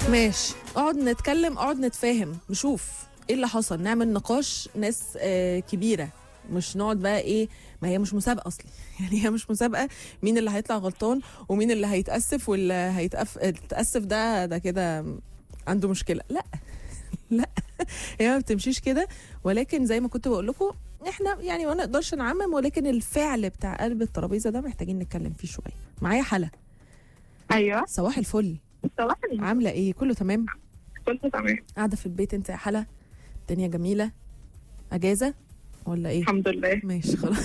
ماشي اقعد نتكلم اقعد نتفاهم نشوف ايه اللي حصل نعمل نقاش ناس آه كبيره مش نقعد بقى ايه ما هي مش مسابقه اصلي يعني هي مش مسابقه مين اللي هيطلع غلطان ومين اللي هيتاسف واللي هيتأف... يتاسف ده ده كده عنده مشكله لا لا هي ما بتمشيش كده ولكن زي ما كنت بقول لكم احنا يعني ما نقدرش نعمم ولكن الفعل بتاع قلب الترابيزه ده محتاجين نتكلم فيه شويه معايا حلا ايوه صباح الفل صباح النور عامله ايه كله تمام كنت تمام قاعده في البيت انت يا حلا الدنيا جميله اجازه ولا ايه الحمد لله ماشي خلاص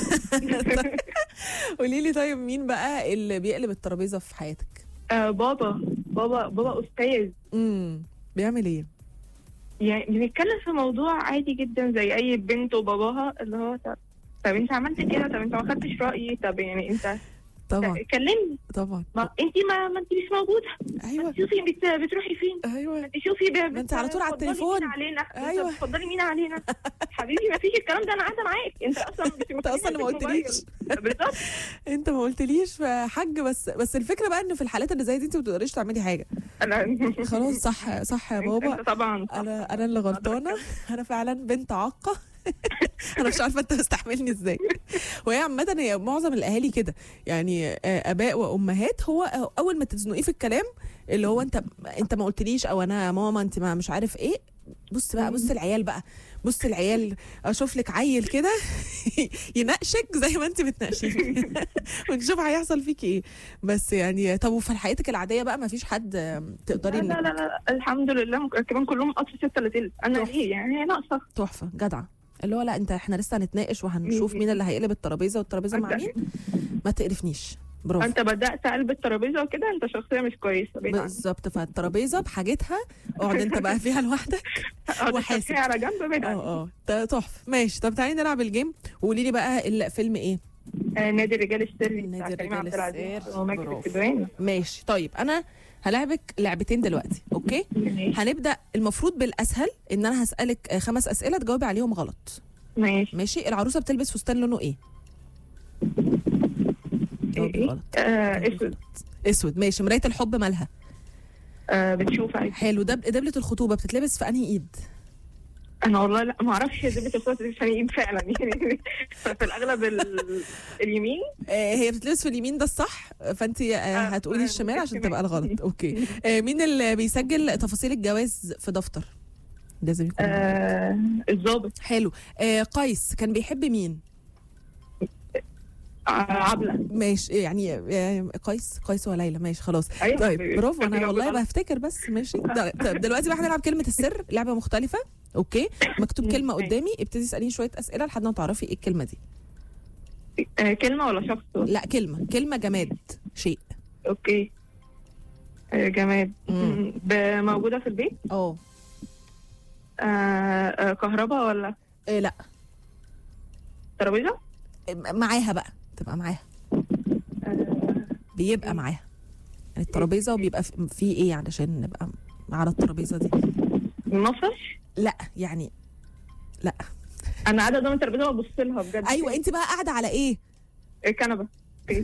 قولي لي طيب مين بقى اللي بيقلب الترابيزه في حياتك آه بابا بابا بابا استاذ امم بيعمل ايه يعني بنتكلم في موضوع عادي جدا زي اي بنت وباباها اللي هو طب, طب انت عملت كده طب انت ما خدتش رايي طب يعني انت طبعا كلمني طبعا ما انت ما, ما انت مش موجوده ايوه شوفي بت... بتروحي فين ايوه انت شوفي ب... ما انت على طول على بتفضلي التليفون. مين علينا أيوة. بتفضلي مين علينا حبيبي ما فيش الكلام ده انا قاعده معاك انت اصلا مش انت اصلا ما قلتليش بالظبط انت ما قلتليش يا حاج بس بس الفكره بقى ان في الحالات اللي زي دي انت ما بتقدريش تعملي حاجه انا خلاص صح صح يا بابا انت طبعا صح. انا انا اللي غلطانه انا فعلا بنت عاقه انا مش عارفه انت مستحملني ازاي وهي عامه هي معظم الاهالي كده يعني آه، اباء وامهات هو اول ما تزنقيه في الكلام اللي هو انت انت ما قلتليش او انا يا ماما انت ما مش عارف ايه بص بقى بص العيال بقى بص العيال اشوف لك عيل كده يناقشك زي ما انت بتناقشيني ونشوف هيحصل فيك ايه بس يعني طب وفي حياتك العاديه بقى ما فيش حد آه، تقدري لا لا إنك- لا, لا. الحمد لله مك- كمان كلهم قصر ستة لتلت انا تحفة. ليه يعني هي ناقصه تحفه جدعه اللي هو لا انت احنا لسه هنتناقش وهنشوف مين اللي هيقلب الترابيزه والترابيزه مع مين ما تقرفنيش برافو انت بدات قلب الترابيزه وكده انت شخصيه مش كويسه بعيد عنك. بالظبط فالترابيزه بحاجتها اقعد انت بقى فيها لوحدك اه، وحاسب. تشوفيها على جنب بعيد عنك. اه اه ده تحفه ماشي طب تعالي نلعب الجيم وقولي لي بقى الفيلم ايه آه، نادي الرجال السري بتاع نادي كريم الرجال عبد العزيز السري. وماجد برافو. الكدواني ماشي طيب انا هلعبك لعبتين دلوقتي اوكي ماشي هنبدا المفروض بالاسهل ان انا هسالك آه، خمس اسئله تجاوبي عليهم غلط ماشي ماشي العروسه بتلبس فستان لونه ايه جاوبي ايه غلط آه، اسود اسود ماشي مرايه الحب مالها آه، بتشوف عادي حلو دب... دبلة الخطوبة بتتلبس في أنهي إيد؟ انا والله لا ما اعرفش دبلة الصوت دي عشان فعلا يعني في الاغلب ال- اليمين آه هي بتتلبس في اليمين ده الصح فأنت آه آه، هتقولي آه، الشمال عشان الشمال. تبقى الغلط أوكي آه مين اللي بيسجل تفاصيل الجواز في دفتر؟ لازم يكون آه، الضابط حلو آه قيس كان بيحب مين؟ آه، عبله ماشي يعني آه قيس قيس وليلى ماشي خلاص ايوه طيب برافو انا كده والله غلط. بفتكر بس ماشي طيب طيب، دلوقتي بقى هنلعب كلمة السر لعبة مختلفة اوكي مكتوب كلمة ماشي. قدامي ابتدي اسأليني شوية أسئلة لحد ما تعرفي ايه الكلمة دي آه، كلمه ولا شخص لا كلمة كلمة جماد شيء اوكي آه، جماد مم. ب- موجوده في البيت اه آه، آه، كهرباء ولا إيه لا ترابيزه معاها بقى تبقى معاها آه، بيبقى معاها يعني الترابيزه وبيبقى في في ايه علشان نبقى على الترابيزه دي نفش لا يعني لا انا قاعده قدام الترابيزه وببص لها بجد ايوه انت بقى قاعده على ايه الكنبه اوكي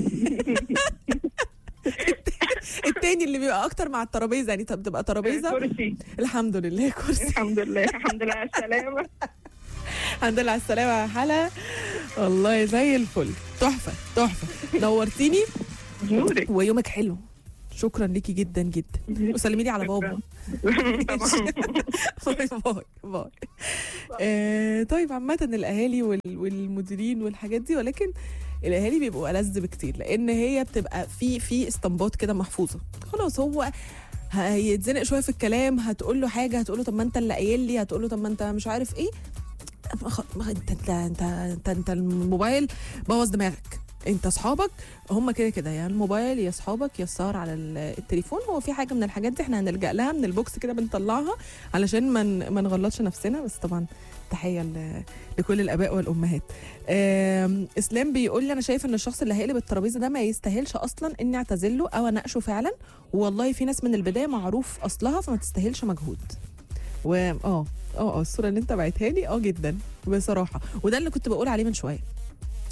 التاني اللي بيبقى اكتر مع الترابيزه يعني طب تبقى ترابيزه كرسي الحمد لله كرسي الحمد لله الحمد لله على السلامه الحمد لله على السلامه يا حلا والله زي الفل تحفه تحفه نورتيني نورك ويومك حلو شكرا ليكي جدا جدا وسلمي لي على بابا طبعا باي باي باي آه طيب عامة الأهالي وال- والمديرين والحاجات دي ولكن الأهالي بيبقوا ألذ بكتير لأن هي بتبقى في في استنباط كده محفوظة خلاص هو هيتزنق شوية في الكلام هتقول له حاجة هتقول له طب ما أنت اللي قايل لي هتقول له طب ما أنت مش عارف إيه خ- ما انت انت انت انت, انت الموبايل بوظ دماغك انت اصحابك هم كده كده يا الموبايل يا اصحابك يا السهر على ال- التليفون هو في حاجه من الحاجات دي احنا هنلجا لها من البوكس كده بنطلعها علشان ما ن- ما نغلطش نفسنا بس طبعا تحيه ل- لكل الاباء والامهات آم، اسلام بيقول لي انا شايف ان الشخص اللي هيقلب الترابيزه ده ما يستاهلش اصلا اني اعتذر له او اناقشه فعلا والله في ناس من البدايه معروف اصلها فما تستاهلش مجهود و اه اه اه الصوره اللي انت بعتها لي اه جدا بصراحه وده اللي كنت بقول عليه من شويه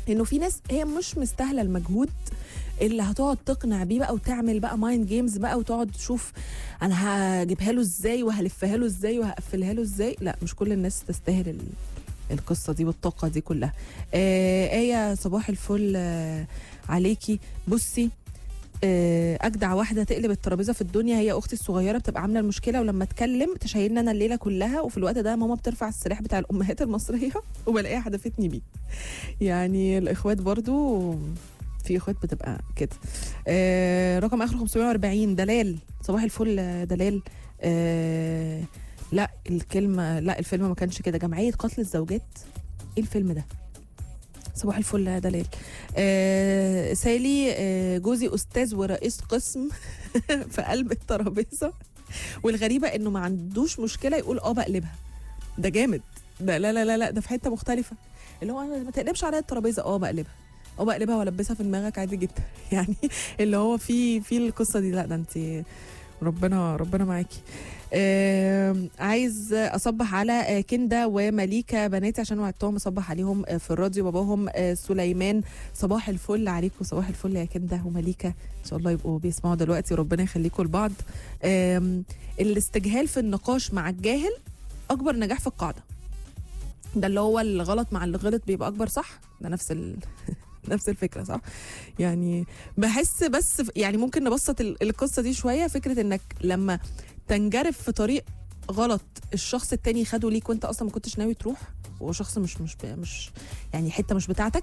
انه في ناس هي مش مستاهله المجهود اللي هتقعد تقنع بيه بقى وتعمل بقى مايند جيمز بقى وتقعد تشوف انا هجيبها له ازاي وهلفها له ازاي وهقفلها له ازاي لا مش كل الناس تستاهل ال- القصه دي والطاقه دي كلها آه ايه صباح الفل آه عليكي بصي آه، اجدع واحده تقلب الترابيزه في الدنيا هي اختي الصغيره بتبقى عامله المشكله ولما اتكلم تشيلنا انا الليله كلها وفي الوقت ده ماما بترفع السلاح بتاع الامهات المصريه وبلاقيها حدفتني بيه يعني الاخوات برضو في اخوات بتبقى كده آه رقم اخر 540 دلال صباح الفل آه، دلال آه لا الكلمه لا الفيلم ما كانش كده جمعيه قتل الزوجات ايه الفيلم ده صباح الفل يا دلال آه سالي آه جوزي استاذ ورئيس قسم في قلب الترابيزه والغريبه انه ما عندوش مشكله يقول اه بقلبها ده جامد ده لا لا لا لا ده في حته مختلفه اللي هو أنا ما تقلبش عليا الترابيزه اه بقلبها اه بقلبها والبسها في دماغك عادي جدا يعني اللي هو في في القصه دي لا ده انت ربنا ربنا معاكي آه عايز اصبح على آه، كندا ومليكه بناتي عشان وعدتهم اصبح عليهم آه، في الراديو باباهم آه، سليمان صباح الفل عليكم صباح الفل يا كندا ومليكه ان شاء الله يبقوا بيسمعوا دلوقتي وربنا يخليكم لبعض آم، الاستجهال في النقاش مع الجاهل اكبر نجاح في القاعده ده اللي هو الغلط مع اللي غلط بيبقى اكبر صح ده نفس ال... نفس الفكره صح يعني بحس بس ف- يعني ممكن نبسط ال- القصه دي شويه فكره انك لما تنجرف في طريق غلط الشخص التاني خده ليك وانت اصلا ما كنتش ناوي تروح وهو شخص مش مش مش يعني حته مش بتاعتك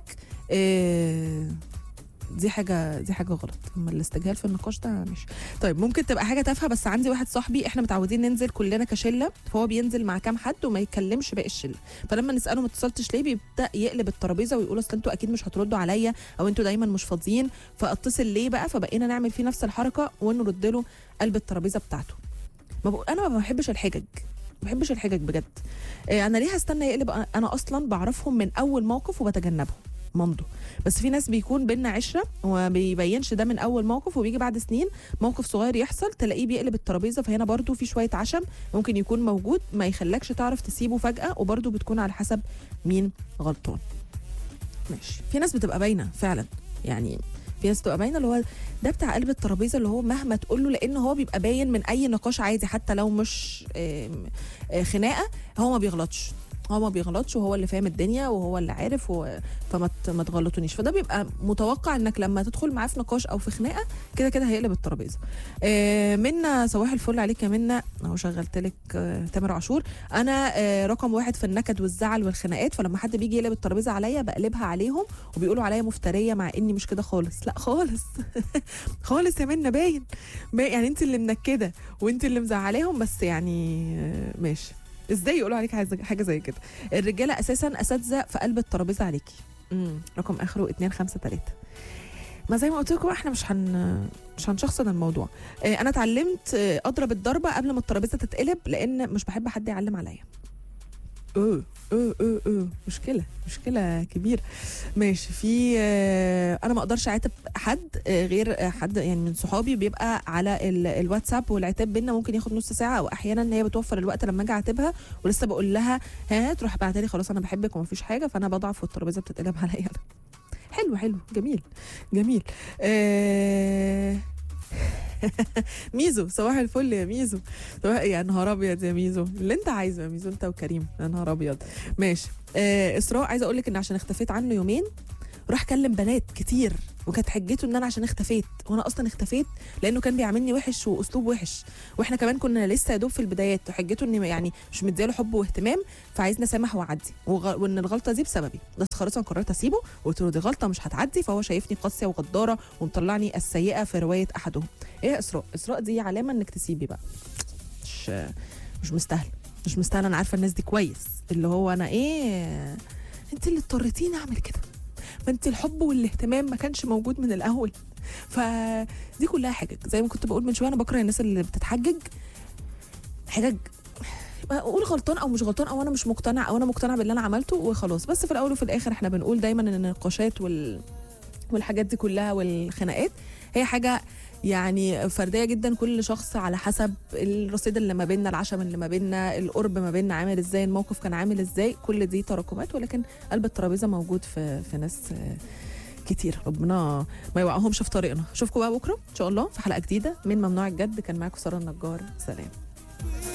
آه، دي حاجه دي حاجه غلط اما الاستجهال في النقاش ده مش طيب ممكن تبقى حاجه تافهه بس عندي واحد صاحبي احنا متعودين ننزل كلنا كشله فهو بينزل مع كام حد وما يتكلمش باقي الشله فلما نساله ما اتصلتش ليه بيبدا يقلب الترابيزه ويقول اصل انتوا اكيد مش هتردوا عليا او انتوا دايما مش فاضيين فاتصل ليه بقى فبقينا نعمل فيه نفس الحركه ونرد له قلب الترابيزه بتاعته ما بقول انا ما بحبش الحجج ما بحبش الحجج بجد إيه انا ليه هستنى يقلب انا اصلا بعرفهم من اول موقف وبتجنبهم ممضوا بس في ناس بيكون بينا عشره وما بيبينش ده من اول موقف وبيجي بعد سنين موقف صغير يحصل تلاقيه بيقلب الترابيزه فهنا برضو في شويه عشم ممكن يكون موجود ما يخلكش تعرف تسيبه فجاه وبرضو بتكون على حسب مين غلطان ماشي في ناس بتبقى باينه فعلا يعني في ناس بتبقى باينه اللي هو ده بتاع قلب الترابيزه اللي هو مهما تقول له لان هو بيبقى باين من اي نقاش عادي حتى لو مش آم، آه، خناقه هو ما بيغلطش هو ما بيغلطش وهو اللي فاهم الدنيا وهو اللي عارف و... فما ت- ما تغلطونيش فده بيبقى متوقع انك لما تدخل معاه في نقاش او في خناقه كده كده هيقلب الترابيزه آه منا صباح الفل عليك يا منا اهو شغلت لك آه تامر عاشور انا آه رقم واحد في النكد والزعل والخناقات فلما حد بيجي يقلب الترابيزه عليا بقلبها عليهم وبيقولوا عليا مفتريه مع اني مش كده خالص لا خالص خالص يا منا باين باين يعني انت اللي منكده وانت اللي مزعلاهم بس يعني آه، ماشي ازاي يقولوا عليك حاجه حاجة زي كده الرجاله اساسا اساتذه في قلب الترابيزه عليكي امم رقم اخره 253 ما زي ما قلت لكم احنا مش هن مش هنشخصن الموضوع آه، انا اتعلمت آه، اضرب الضربه قبل ما الترابيزه تتقلب لان مش بحب حد يعلم عليا اوه اوه اوه اوه مشكله مشكله كبيره ماشي في آه، انا ما اقدرش اعاتب حد آه، غير آه، حد يعني من صحابي بيبقى على ال- الواتساب والعتاب بينا ممكن ياخد نص ساعه او احيانا هي بتوفر الوقت لما اجي اعاتبها ولسه بقول لها ها تروح بعتها لي خلاص انا بحبك ومفيش حاجه فانا بضعف والترابيزه بتتقلب عليا انا حلو حلو جميل جميل آه... ميزو صباح الفل يا ميزو صباح يا نهار ابيض يا ميزو اللي انت عايزه يا ميزو انت وكريم يا نهار ابيض ماشي آه اسراء عايزه اقول لك ان عشان اختفيت عنه يومين راح كلم بنات كتير وكانت حجته ان انا عشان اختفيت وانا اصلا اختفيت لانه كان بيعاملني وحش واسلوب وحش واحنا كمان كنا لسه يا دوب في البدايات وحجته ان يعني مش مدياله حب واهتمام فعايزني اسامح واعدي وغ... وان الغلطه دي بسببي بس خلاص انا قررت اسيبه وقلت له دي غلطه مش هتعدي فهو شايفني قاسيه وغداره ومطلعني السيئه في روايه احدهم ايه يا اسراء اسراء دي علامه انك تسيبي بقى مش مش مستاهله مش مستاهله انا عارفه الناس دي كويس اللي هو انا ايه انت اللي اضطريتيني اعمل كده ما انت الحب والاهتمام ما كانش موجود من الاول فدي كلها حجج زي ما كنت بقول من شويه انا بكره الناس اللي بتتحجج حجج اقول غلطان او مش غلطان او انا مش مقتنع او انا مقتنع باللي انا عملته وخلاص بس في الاول وفي الاخر احنا بنقول دايما ان النقاشات وال والحاجات دي كلها والخناقات هي حاجه يعني فرديه جدا كل شخص على حسب الرصيد اللي ما بيننا العشم اللي ما بيننا القرب ما بيننا عامل ازاي الموقف كان عامل ازاي كل دي تراكمات ولكن قلب الترابيزه موجود في في ناس آه، كتير ربنا ما يوقعهمش في طريقنا اشوفكم بقى بكره ان شاء الله في حلقه جديده من ممنوع الجد كان معاكم ساره النجار سلام